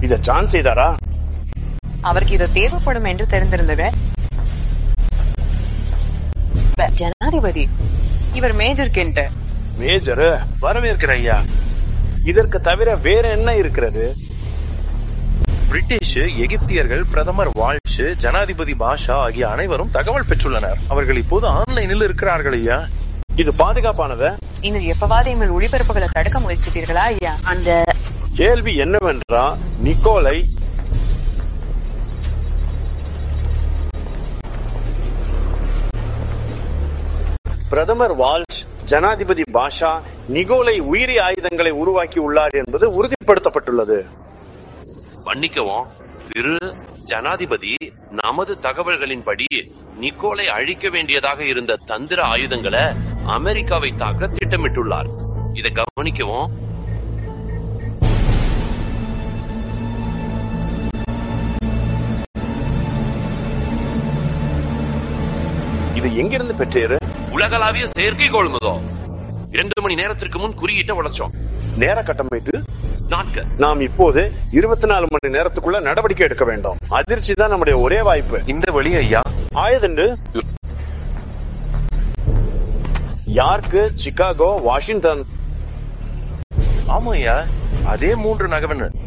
இத ஜான் செய்தாரா அவருக்கு இது தேவைப்படும் என்று தெரிந்திருந்தது ப- ஜனாதிபதி இவர் மேஜர் கென்ட் மேஜர் வரவேற்கிற ஐயா இதற்கு தவிர வேற என்ன இருக்கிறது பிரிட்டிஷ் எகிப்தியர்கள் பிரதமர் வால்ஷ் ஜனாதிபதி பாஷா ஆகிய அனைவரும் தகவல் பெற்றுள்ளனர் அவர்கள் இப்போது ஆன்லைனில் இருக்கிறார்கள் ஐயா இது பாதுகாப்பானத இன்னும் எப்பவாவது எங்கள் ஒளிபரப்புகளை தடுக்க முயற்சித்தீர்களா ஐயா அந்த கேள்வி என்னவென்றா நிக்கோலை பிரதமர் வால்ஷ் ஜனாதிபதி பாஷா நிகோலை உயிரி ஆயுதங்களை உருவாக்கி உள்ளார் என்பது உறுதிப்படுத்தப்பட்டுள்ளது மன்னிக்கவும் திரு ஜனாதிபதி நமது தகவல்களின்படி நிக்கோலை அழிக்க வேண்டியதாக இருந்த தந்திர ஆயுதங்களை அமெரிக்காவை தாக்க திட்டமிட்டுள்ளார் இதை கவனிக்கவும் இது எங்கிருந்து பெற்றேரு உலகளாவிய செயற்கைக்கோள் முதல் இரண்டு மணி நேரத்திற்கு முன் குறியீட்டை உடைச்சோம் நேர கட்டமைத்து நாட்கள் நாம் இப்போது இருபத்தி நாலு மணி நேரத்துக்குள்ள நடவடிக்கை எடுக்க வேண்டும் அதிர்ச்சி தான் நம்முடைய ஒரே வாய்ப்பு இந்த வழி ஐயா ஆயதுண்டு யார்க்கு சிகாகோ வாஷிங்டன் ஆமா ஐயா அதே மூன்று நகவன்